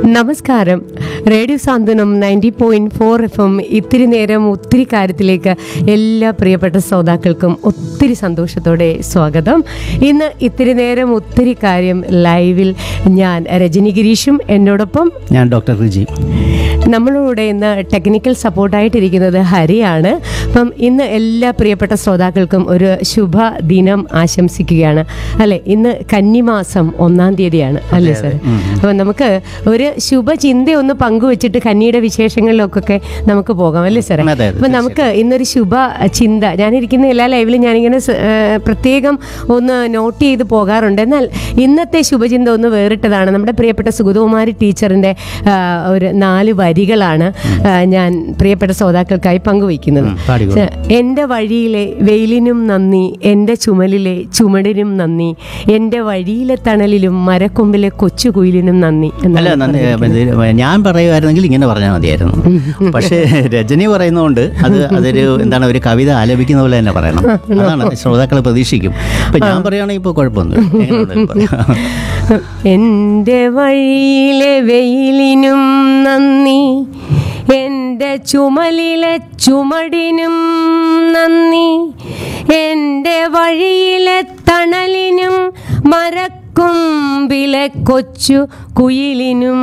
നമസ്കാരം radio Santhwanam ninety point four F M ഇത്തിരി നേരം ഒത്തിരി കാര്യത്തിലേക്ക് എല്ലാ പ്രിയപ്പെട്ട ശ്രോതാക്കൾക്കും ഒത്തിരി സന്തോഷത്തോടെ സ്വാഗതം ഇന്ന് ഇത്തിരി നേരം ഒത്തിരി കാര്യം ലൈവിൽ ഞാൻ രജനി ഗിരീഷും എന്നോടൊപ്പം ഞാൻ ഡോക്ടർ റിജി നമ്മളോട് ഇന്ന് ടെക്നിക്കൽ സപ്പോർട്ടായിട്ടിരിക്കുന്നത് ഹരിയാണ് അപ്പം ഇന്ന് എല്ലാ പ്രിയപ്പെട്ട ശ്രോതാക്കൾക്കും ഒരു ശുഭ ദിനം ആശംസിക്കുകയാണ് അല്ലെ ഇന്ന് കന്നിമാസം ഒന്നാം തീയതിയാണ് അല്ലേ സാർ അപ്പം നമുക്ക് ഒരു ശുഭചിന്ത ഒന്ന് പങ്കുവെച്ചിട്ട് കന്നിയുടെ വിശേഷങ്ങളിലൊക്കെ നമുക്ക് പോകാം അല്ലേ സാറേ അതെ, അതെ, അപ്പം നമുക്ക് ഇന്നൊരു ശുഭ ചിന്ത ഞാനിരിക്കുന്ന എല്ലാ ലൈവിലും ഞാനിങ്ങനെ സ- ഏ, പ്രത്യേകം ഒന്ന് നോട്ട് ചെയ്ത് പോകാറുണ്ട് എന്നാൽ ഇന്നത്തെ ശുഭചിന്ത ഒന്ന് വേറിട്ടതാണ് നമ്മുടെ പ്രിയപ്പെട്ട സുഗതകുമാരി ടീച്ചറിൻ്റെ ആ, ഒരു നാല് വരികളാണ് ആ, ഞാൻ പ്രിയപ്പെട്ട ശ്രോതാക്കൾക്കായി പങ്കുവയ്ക്കുന്നത് ഉം, പാടിക്കോ. എൻ്റെ വഴിയിലെ വെയിലിനും നന്ദി എൻ്റെ ചുമലിലെ ചുമടിനും നന്ദി എൻ്റെ വഴിയിലെ തണലിലും മരക്കൊമ്പിലെ കൊച്ചു കുയിലിനും നന്ദി അല്ല എന്നാണ് നന്ദി ഇത് ഞാൻ പറയുമായിരുന്നെങ്കിൽ ഇങ്ങനെ പറഞ്ഞാൽ മതിയായിരുന്നു പക്ഷേ രജനി പറയുന്നതുകൊണ്ട് അത് അതൊരു എന്താണ് ഒരു കവിത ആലപിക്കുന്ന പോലെ തന്നെ പറയണം അതാണ് ശ്രോതാക്കൾ പ്രതീക്ഷിക്കും അപ്പൊ ഞാൻ പറയുകയാണെങ്കിൽ ഇപ്പോൾ കുഴപ്പമൊന്നുമില്ല എങ്ങനെയുണ്ടെങ്കിലും പറയാം. എൻ്റെ വഴിയിലെ വെയിലിനും നന്ദി എൻ്റെ ചുമലിലെ ചുമടിനും നന്ദി എൻ്റെ വഴിയിലെ തണലിനും മരക്കൊമ്പിലെ കൊച്ചു കുയിലിനും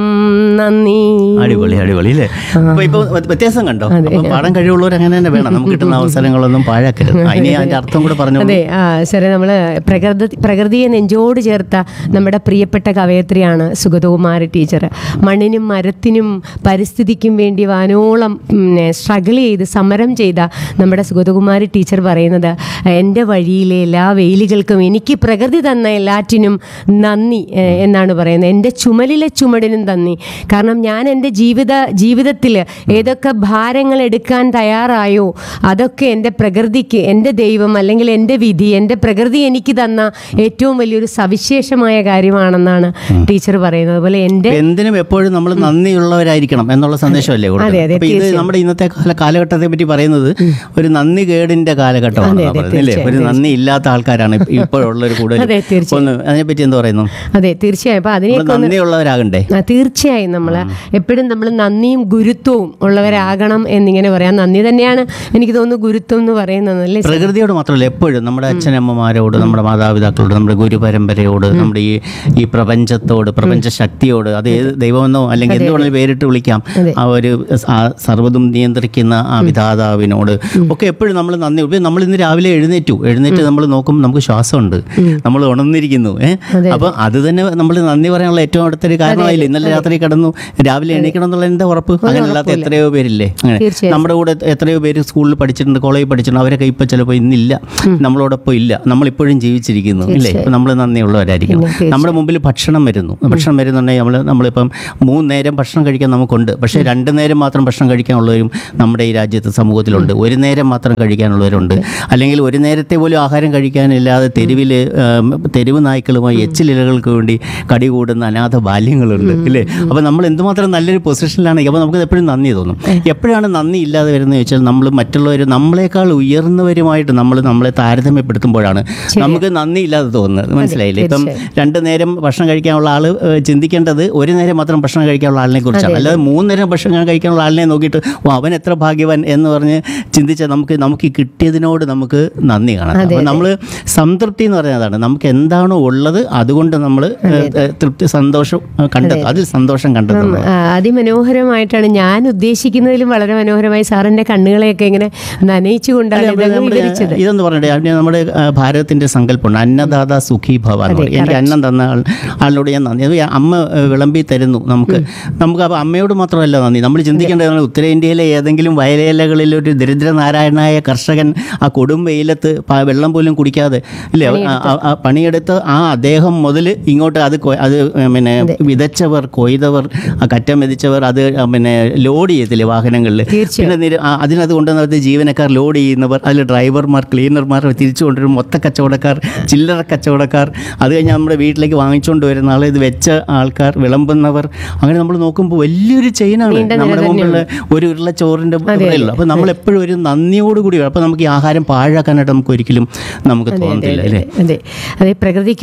നന്ദി അടിപൊളി അടിപൊളി അല്ലേ അപ്പൊ ഇപ്പൊ വ്യത്യാസം കണ്ടോ അപ്പൊ പാടാൻ കഴിവുള്ളവർ അങ്ങനെ തന്നെ വേണം നമുക്ക് കിട്ടുന്ന അവസരങ്ങളൊന്നും പാഴാക്കരുത് അതിന് അതിന്റെ അർത്ഥം കൂടെ പറഞ്ഞു അതെ ആ സാറേ നമ്മൾ പ്രകൃതി പ്രകൃതിയെ നെഞ്ചോട് ചേർത്ത നമ്മുടെ പ്രിയപ്പെട്ട കവയത്രിയാണ് സുഗതകുമാരി ടീച്ചർ മണ്ണിനും മരത്തിനും പരിസ്ഥിതിക്കും വേണ്ടി വാനോളം സ്ട്രഗിൾ ചെയ്ത് സമരം ചെയ്ത നമ്മുടെ സുഗതകുമാരി ടീച്ചർ പറയുന്നത് എൻ്റെ വഴിയിലെ എല്ലാ വെയിലുകൾക്കും എനിക്ക് പ്രകൃതി തന്ന എല്ലാറ്റിനും നന്ദി ഏഹ്, എന്നാണ് പറയുന്നത് എൻ്റെ ചുമലിലെ ചുമടിനും നന്ദി കാരണം ഞാൻ എൻ്റെ ജീവിത ജീവിതത്തിൽ ഏതൊക്കെ ഭാരങ്ങൾ എടുക്കാൻ തയ്യാറായോ അതൊക്കെ എൻ്റെ പ്രകൃതിക്ക് എൻ്റെ ദൈവം അല്ലെങ്കിൽ എൻ്റെ വിധി എൻ്റെ പ്രകൃതി എനിക്ക് തന്ന ഏറ്റവും വലിയൊരു സവിശേഷമായ കാര്യമാണെന്നാണ് ടീച്ചർ പറയുന്നത് അതുപോലെ എൻ്റെ എന്തിനും എപ്പോഴും നമ്മൾ നന്ദിയുള്ളവരായിരിക്കണം എന്നുള്ള സന്ദേശമല്ലേ അതെ, കൊടുക്കുന്നത് അതെ, അപ്പൊ ഇത് നമ്മുടെ ഇന്നത്തെ കാല കാലഘട്ടത്തെ പറ്റി പറയുന്നത് ഒരു നന്ദി കേടിന്റെ കാലഘട്ടമാണ് അതെ, അതെ, പറയുന്നത് അല്ലേ ഒരു നന്ദി ഇല്ലാത്ത ആൾക്കാരാണ് ഇപ്പ- ഇപ്പോഴുള്ളവർ കൂടുതൽ അതെ, തീർച്ചയായും. ഒന്ന് അതിനെപ്പറ്റി എന്ത് പറയുന്നു അതെ തീർച്ചയായും അപ്പോൾ നമ്മൾ അതിനെയൊക്കെ ഒന്ന് നന്ദിയുള്ളവരാകണ്ടേ ആ, തീർച്ചയായും നമ്മൾ എപ്പോഴും നമ്മൾ നന്ദിയും ഗുരുത്വവും ഉള്ളവരാകണം എന്നിങ്ങനെ പറയാം നന്ദി തന്നെയാണ് എനിക്ക് തോന്നുന്നു ഗുരുത്വം എന്ന് പറയുന്നത് അല്ലേ സാർ? പ്രകൃതിയോട് മാത്രമല്ല എപ്പോഴും നമ്മുടെ അച്ഛനമ്മമാരോട് നമ്മുടെ മാതാപിതാക്കളോട് നമ്മുടെ ഗുരുപരമ്പരയോട് നമ്മുടെ ഈ ഈ പ്രപഞ്ചത്തോട് പ്രപഞ്ച ശക്തിയോട് അത് ഏത് ദൈവമെന്നോ അല്ലെങ്കിൽ എന്തുകൊണ്ടും പേരിട്ട് വിളിക്കാം ആ ഒരു ആ സർവ്വതും നിയന്ത്രിക്കുന്ന ആ വിധാതാവിനോട് ഒക്കെ എപ്പോഴും നമ്മൾ നന്ദി ഇപ്പൊ നമ്മൾ ഇന്ന് രാവിലെ എഴുന്നേറ്റു എഴുന്നേറ്റ് നമ്മൾ നോക്കുമ്പോൾ നമുക്ക് ശ്വാസമുണ്ട് നമ്മൾ ഉണർന്നിരിക്കുന്നു ഏഹ് അപ്പൊ അത് തന്നെ നമ്മൾ നന്ദി പറയാനുള്ള ഏറ്റവും അടുത്തൊരു കാരണമായില്ലേ ഇന്നലെ രാത്രി കിടന്നു രാവിലെ എണീക്കണം എന്നുള്ള എന്താ ഉറപ്പ് അങ്ങനെയല്ലാത്ത എത്രയോ പേരില്ലേ അങ്ങനെ തീർച്ചയായും. നമ്മുടെ കൂടെ എത്രയോ പേര് സ്കൂളിൽ പഠിച്ചിട്ടുണ്ട് കോളേജിൽ പഠിച്ചിട്ടുണ്ട് അവരൊക്കെ ഇപ്പം ചിലപ്പോൾ ഇന്നില്ല നമ്മളോടൊപ്പം ഇല്ല നമ്മളിപ്പോഴും ജീവിച്ചിരിക്കുന്നു ഇല്ലേ ഇപ്പം നമ്മൾ നന്ദിയുള്ളവരായിരിക്കും നമ്മുടെ മുമ്പിൽ ഭക്ഷണം വരുന്നു ഭക്ഷണം വരുന്നുണ്ടെങ്കിൽ നമ്മൾ നമ്മളിപ്പം മൂന്ന് നേരം ഭക്ഷണം കഴിക്കാൻ നമുക്കുണ്ട് പക്ഷേ രണ്ട് നേരം മാത്രം ഭക്ഷണം കഴിക്കാനുള്ളവരും നമ്മുടെ ഈ രാജ്യത്ത് സമൂഹത്തിലുണ്ട് ഒരു നേരം മാത്രം കഴിക്കാനുള്ളവരുണ്ട് അല്ലെങ്കിൽ ഒരു നേരത്തെ പോലും ആഹാരം കഴിക്കാനില്ലാതെ തെരുവിൽ തെരുവ് നായ്ക്കളുമായി എച്ചിലിലകൾക്ക് വേണ്ടി കടി കൂടുന്ന അനാഥ ബാല്യങ്ങളുണ്ട് ഇല്ലേ അപ്പോൾ നമ്മൾ എന്തുമാത്രം നല്ലൊരു പൊസിഷനിലാണ് അപ്പോൾ നമുക്ക് എപ്പോഴും നന്ദി തോന്നും എപ്പോഴാണ് നന്ദി ഇല്ലാതെ വരുന്നത് ചോദിച്ചാൽ നമ്മൾ മറ്റുള്ളവർ നമ്മളെക്കാൾ ഉയർന്നവരുമായിട്ട് നമ്മൾ നമ്മളെ താരതമ്യപ്പെടുത്തുമ്പോഴാണ് നമുക്ക് നന്ദി ഇല്ലാതെ തോന്നുന്നത് മനസ്സിലായില്ലേ ഇപ്പം രണ്ട് നേരം ഭക്ഷണം കഴിക്കാനുള്ള ആൾ ചിന്തിക്കേണ്ടത് ഒരു നേരം മാത്രം ഭക്ഷണം കഴിക്കാനുള്ള ആളിനെ കുറിച്ചാണ് അല്ലാതെ മൂന്ന് നേരം ഭക്ഷണം കഴിക്കാനുള്ള ആളിനെ നോക്കിയിട്ട് ഓ അവൻ എത്ര ഭാഗ്യവാൻ എന്ന് പറഞ്ഞ് ചിന്തിച്ചാൽ നമുക്ക് നമുക്ക് ഈ കിട്ടിയതിനോട് നമുക്ക് നന്ദി കാണാം അപ്പോൾ നമ്മൾ സംതൃപ്തി എന്ന് പറയുന്നതാണ് നമുക്ക് എന്താണോ ഉള്ളത് അതുകൊണ്ട് നമ്മൾ തൃപ്തി സന്തോഷം ഏഹ്, കണ്ടെത്തും അതിൽ സന്തോഷം കണ്ടെത്തുന്നു ആ, അതിമനോഹരമായിട്ടാണ് ഞാൻ ഉദ്ദേശിക്കുന്നതിലും വളരെ മനോഹരമായി സാറിന്റെ കണ്ണുകളെയൊക്കെ ഇങ്ങനെ നനയിച്ചുകൊണ്ടാണ് അപ്പൊ ഇതങ്ങ് നമ്മുടെ വിവരിച്ചത് ഇതെന്ന് പറഞ്ഞിട്ട് അതിന് നമ്മുടെ ആ, ഭാരതത്തിന്റെ സങ്കല്പമുണ്ട് അന്നദാത സുഖി ഭവ എന്ന് പറയും എനിക്ക് അന്നം തന്ന ആൾ ആളിനോട് ഞാൻ നന്ദി അത് അമ്മ ആ, വിളമ്പി തരുന്നു നമുക്ക് നമുക്ക് അപ്പോൾ അമ്മയോട് മാത്രമല്ല നന്ദി നമ്മൾ ചിന്തിക്കേണ്ടതാണ് ഉത്തരേന്ത്യയിലെ ഏതെങ്കിലും വയലേലകളിൽ ഒരു ദരിദ്രനാരായണനായ കർഷകൻ ആ കൊടും വെയിലത്ത് പ- വെള്ളം പോലും കുടിക്കാതെ ഇല്ലേ ആ- ആ- ആ പണിയെടുത്ത് ആ അദ്ദേഹം മുതൽ ഇങ്ങോട്ട് അത് കൊ- അത് പിന്നെ വിതച്ചവർ കൊയ്തവർ ആ കറ്റം വിതച്ചവർ അത് ആ, പിന്നെ ലോഡ് ചെയ്യത്തില്ലേ വാഹനങ്ങളിൽ തീർച്ചയായും. പിന്നെ നിര- ആ, അതിനകത്ത് കൊണ്ടുവന്നത് ജീവനക്കാർ ലോഡ് ചെയ്യുന്നവർ അതിൽ ഡ്രൈവർമാർ ക്ലീനർമാർ തിരിച്ചു കൊണ്ടുവരും മൊത്ത കച്ചവടക്കാർ ചില്ലറ കച്ചവടക്കാർ അത് കഴിഞ്ഞ് നമ്മുടെ വീട്ടിലേക്ക് വാങ്ങിച്ചുകൊണ്ട് വരുന്ന ആൾ ഇത് വെച്ച ആൾക്കാർ വിളമ്പുന്നവർ അങ്ങനെ നമ്മൾ നോക്കുമ്പോൾ വലിയൊരു ചെയിനാണ് നമ്മുടെ മുമ്പിലുള്ള ഒരു ഉരുള ചോറിൻ്റെ ഉള്ളൂ അപ്പോൾ നമ്മൾ എപ്പോഴും ഒരു നന്ദിയോടുകൂടി അപ്പോൾ നമുക്ക് ഈ ആഹാരം പാഴാക്കാനായിട്ട് നമുക്ക് ഒരിക്കലും നമുക്ക് തോന്നത്തില്ല അല്ലേ അതെ അതെ പ്രകൃതിക്ക്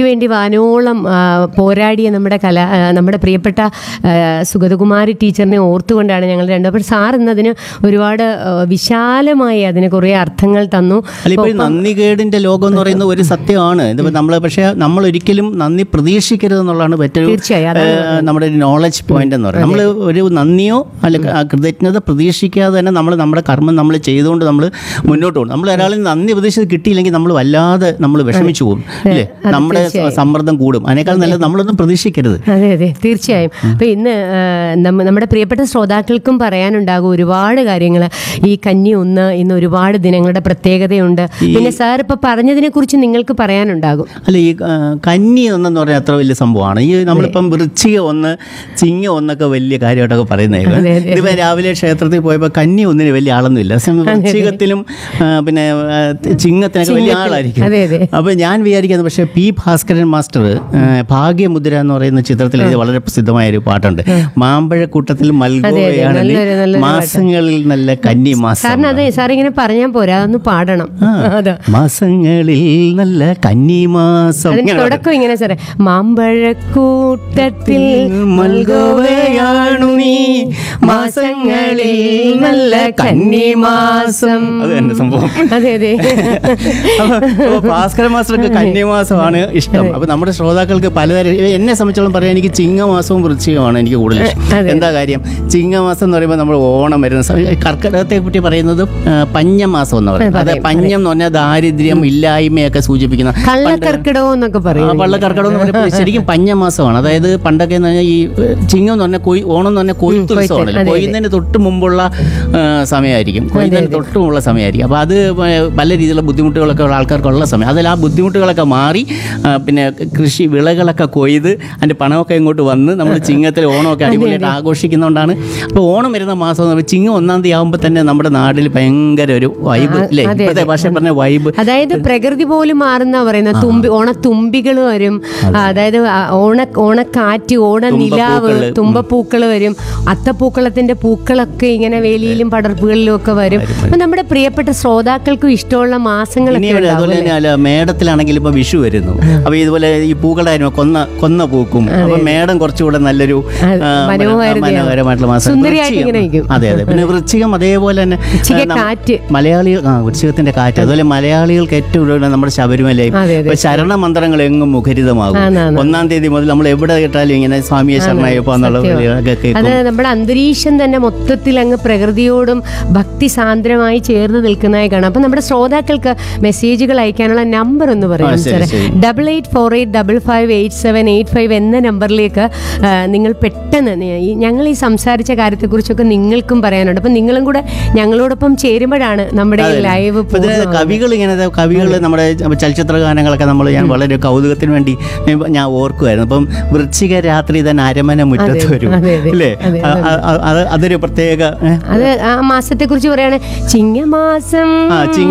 വേണ്ടി വാനോളം ആ, പോരാടിയ നമ്മുടെ കല ആ, നമ്മുടെ പ്രിയപ്പെട്ട ആ, സുഗതകുമാരി ടീച്ചറിനെ ഓർത്തുകൊണ്ടാണ് ഞങ്ങൾ രണ്ടും അപ്പോൾ സാർ ഇന്നതിന് ഒരുപാട് ആ, വിശാലമായി അതിന് കുറേ അർത്ഥങ്ങൾ തന്നു അല്ല ഇപ്പോൾ നന്ദികേടിന്റെ ലോകം എന്ന് പറയുന്നത് ഒരു സത്യമാണ് ഇതിപ്പോൾ നമ്മൾ പക്ഷേ നമ്മൾ ഒരിക്കലും നന്ദി പ്രതീക്ഷിക്കരുത് എന്നുള്ളതാണ് മറ്റൊരു തീർച്ചയായും, അതാണ് ഏഹ്, നമ്മുടെ ഒരു നോളജ് പോയിന്റ് എന്ന് പറയുന്നത് നമ്മൾ ഒരു നന്ദിയോ അല്ല ആ കൃതജ്ഞത പ്രതീക്ഷിക്കാതെ തന്നെ നമ്മൾ നമ്മുടെ കർമ്മം നമ്മൾ ചെയ്തുകൊണ്ട് നമ്മൾ മുന്നോട്ട് പോകും നമ്മൾ ഒരാളിൽ നന്ദി പ്രതീക്ഷിച്ച് കിട്ടിയില്ലെങ്കിൽ നമ്മൾ വല്ലാതെ നമ്മൾ വിഷമിച്ചു പോകും അല്ലേ നമ്മുടെ സമ്മർദ്ദം കൂടും അതിനേക്കാൾ നല്ലത് നമ്മളൊന്നും പ്രതീക്ഷിക്കരുത് അതെ അതെ തീർച്ചയായും അപ്പൊ ഇന്ന് ആ, നമ്മ- നമ്മുടെ പ്രിയപ്പെട്ട ശ്രോതാക്കൾക്കും പറയാനുണ്ടാകും ഒരുപാട് കാര്യങ്ങൾ ഈ കന്നി ഒന്ന് ഇന്ന് ഒരുപാട് ദിനങ്ങളുടെ പ്രത്യേകതയുണ്ട് പിന്നെ സാർ ഇപ്പൊ പറഞ്ഞതിനെ കുറിച്ച് നിങ്ങൾക്ക് പറയാനുണ്ടാകും അല്ല ഈ ആ, കന്നി ഒന്നെന്ന് പറഞ്ഞാൽ അത്ര വലിയ സംഭവമാണ് ഈ നമ്മളിപ്പം വൃശ്ചിക ഒന്ന് ചിങ്ങ ഒന്നൊക്കെ വലിയ കാര്യമായിട്ടൊക്കെ പറയുന്നത് അതെ, അതെ. ഇതിപ്പോൾ രാവിലെ ക്ഷേത്രത്തിൽ പോയപ്പോൾ കന്നി ഒന്നിന് വലിയ ആളൊന്നുമില്ല പക്ഷേ വൃശ്ചികത്തിലും ആ, പിന്നെ ആ, ചിങ്ങത്തിനൊക്കെ വലിയ ആളായിരിക്കും അതെ അതെ അപ്പോൾ ഞാൻ വിചാരിക്കുന്നത് പക്ഷേ പി ഭാസ്കരൻ മാസ്റ്റർ ആ, ഭാഗ്യമുദ്ര എന്ന് പറയുന്ന ചിത്രത്തിൽ ഇത് വളരെ പ്രസിദ്ധമായ ഒരു പാട്ടുണ്ട് മാമ്പഴക്കൂട്ടത്തിൽ മൽഗോവയാണ് നീ, നല്ലൊരു- നല്ലൊരു മാസങ്ങളിൽ നല്ല കന്നി മാസം സാറിന് അതെ സാർ ഇങ്ങനെ പറഞ്ഞാൽ പോരാ അതൊന്ന് പാടണം അതാ മാസങ്ങളിൽ നല്ല കന്നിമാസം അതിന് ഇങ്ങനെ തുടക്കം ഇങ്ങനെ സാറേ മാമ്പഴക്കൂട്ടത്തിൽ മൽഗോവയാണു നീ മാസങ്ങളിൽ നല്ല കന്നിമാസം അത് തന്നെ സംഭവം അതെ അതെ അപ്പോൾ ഭാസ്കര മാസ്റ്റർക്ക് കന്യമാസമാണ് ഇഷ്ടം അപ്പൊ നമ്മുടെ ശ്രോതാക്കൾക്ക് പലതരം എന്നെ സംബന്ധിച്ചോളം പറയാൻ എനിക്ക് ചിങ്ങമാസവും വൃശ്ചികമാണ് എനിക്ക് കൂടുതൽ ഇഷ്ടം അതെ. എന്താ കാര്യം ചിങ്ങമാസം എന്ന് പറയുമ്പോൾ നമ്മൾ ഓണം വരുന്ന സമയം കർക്കിടകത്തെ പറ്റി പറയുന്നത് ആ, പഞ്ഞമാസം എന്ന് പറയുന്നത് അതെ പഞ്ഞം എന്ന് പറഞ്ഞാൽ ദാരിദ്ര്യം ഇല്ലായ്മയൊക്കെ സൂചിപ്പിക്കുന്ന കള്ളക്കർക്കിടകം എന്നൊക്കെ ആ പറയും വള്ളക്കർക്കടം എന്ന് പറയുമ്പോൾ ശരിക്കും പഞ്ഞമാസമാണ് അതായത് പണ്ടൊക്കെ എന്ന് പറഞ്ഞാൽ ഈ ഏഹ്, ചിങ്ങം എന്ന് പറഞ്ഞാൽ കൊയ് ഓണം എന്ന് പറഞ്ഞാൽ കൊയ്ത്തുത്സവമാണല്ലോ കൊയ്യുന്നതിന് തൊട്ട് മുമ്പുള്ള ആ, സമയമായിരിക്കും കൊയ്യുന്നതിന് തൊട്ട് മുമ്പുള്ള സമയമായിരിക്കും അപ്പോൾ അത് ഏഹ്, പല രീതിയിലുള്ള ബുദ്ധിമുട്ടുകളൊക്കെ ഉള്ള ആൾക്കാർക്കുള്ള സമയം അതിൽ ആ ബുദ്ധിമുട്ടുകളൊക്കെ മാറി ആ, പിന്നെ കൃഷി വിളകളൊക്കെ കൊയ്ത് അതിൻ്റെ പണമൊക്കെ ഇങ്ങോട്ട് വന്ന് നമ്മൾ ചിങ്ങത്തിൽ ഓണമൊക്കെ അടിപൊളിയായിട്ട് ആഘോഷിക്കുന്നതുകൊണ്ടാണ് അപ്പോൾ ഓണം വരുന്ന മാസം എന്ന് പറയുമ്പോൾ ചിങ്ങം ഒന്നാം തീയതി ആകുമ്പോൾ തന്നെ നമ്മുടെ നാട്ടിൽ ഭയങ്കര ഒരു വൈബ് അല്ലേ ഇപ്പോഴത്തെ ഭാഷ പറഞ്ഞ വൈബ് അതായത് പ്രകൃതി പോലും മാറുന്ന പറയുന്നത് തുമ്പി ഓണത്തുമ്പികൾ വരും ആ, അതായത് ആ ഓണ ഓണക്കാറ്റ് ഓണനിലാവ് തുമ്പപ്പൂക്കൾ വരും അത്തപ്പൂക്കളത്തിന്റെ പൂക്കളൊക്കെ ഇങ്ങനെ വേലിയിലും പടർപ്പുകളിലും ഒക്കെ വരും അപ്പൊ നമ്മുടെ പ്രിയപ്പെട്ട ശ്രോതാക്കൾക്കും ഇഷ്ടമുള്ള മാസങ്ങളൊക്കെ ഇനി ഉണ്ടാവും അതുപോലെ തന്നെ അല്ല മേടത്തിലാണെങ്കിൽ ഇപ്പൊ വിഷു വരുന്നു അപ്പൊ ഇതുപോലെ ഈ പൂക്കളുടെ കാര്യം കൊന്ന കൊന്ന പൂക്കും അപ്പൊ മേടം കുറച്ചുകൂടെ നല്ലൊരു ആ, മനോഹാരിതയാണ്. മനോഹരമായിട്ടുള്ള മാസം സുന്ദരിയായിട്ട് വൃശ്ചികം. ഇങ്ങനെ ഇരിക്കും. അതെ അതെ പിന്നെ വൃശ്ചികം അതേപോലെ തന്നെ വൃശ്ചിക ആ, നം- കാറ്റ് മലയാളികൾ ആ വൃശ്ചികത്തിന്റെ കാറ്റ് അതുപോലെ മലയാളികൾക്ക് ഏറ്റവും കൂടുതൽ നമ്മുടെ ശബരിമലയും അതെ അതെ ഇപ്പൊ ശരണ മന്ത്രങ്ങൾ എങ്ങും മുഖരിതമാകും ആന്നാന്ന്. ഒന്നാം തീയതി മുതൽ നമ്മൾ എവിടെ കേട്ടാലും ഇങ്ങനെ സ്വാമിയെ ശരണയപ്പോ എന്നുള്ള വിളികളൊക്കെ കേൾക്കും അത് നമ്മുടെ അന്തരീക്ഷം തന്നെ മൊത്തത്തിൽ അങ്ങ് പ്രകൃതിയോടും ഭക്തി സാന്ദ്രമായി ചേർന്ന് നിൽക്കുന്നതായി കാണാം അപ്പം നമ്മുടെ ശ്രോതാക്കൾക്ക് മെസ്സേജുകൾ അയക്കാനുള്ള നമ്പർ ഒന്ന് പറയാം ശരി, സാറേ ശരി. Double eight four eight double five eight seven eight five എന്ന നമ്പറിലേക്ക് ആ, നിങ്ങൾ പെട്ടെന്ന് നി- ഈ- ഞങ്ങൾ ഈ സംസാരിച്ച കാര്യത്തെക്കുറിച്ചൊക്കെ നിങ്ങൾക്കും പറയാനുണ്ട് അപ്പം നിങ്ങളും കൂടെ ഞങ്ങളോടൊപ്പം ചേരുമ്പോഴാണ് നമ്മുടെ ഈ ലൈവ് ഇപ്പൊ ഇതിന് കവികൾ ഇങ്ങനെ കവികൾ നമ്മുടെ ചലച്ചിത്ര ഗാനങ്ങളൊക്കെ നമ്മൾ ഞാൻ വളരെ കൗതുകത്തിന് വേണ്ടി ഞാൻ ഓർക്കുമായിരുന്നു അപ്പം വൃശ്ചിക രാത്രി തന്നെ അരമന മുറ്റത്ത് വരും അതെ, അതെ. അല്ലേ അതെ, അ- അ- അ- അത് അതൊരു പ്രത്യേക ഏ? അത് ആ മാസത്തെക്കുറിച്ച് പറയാണ് ചിങ്ങമാസം ആ ചിങ്ങ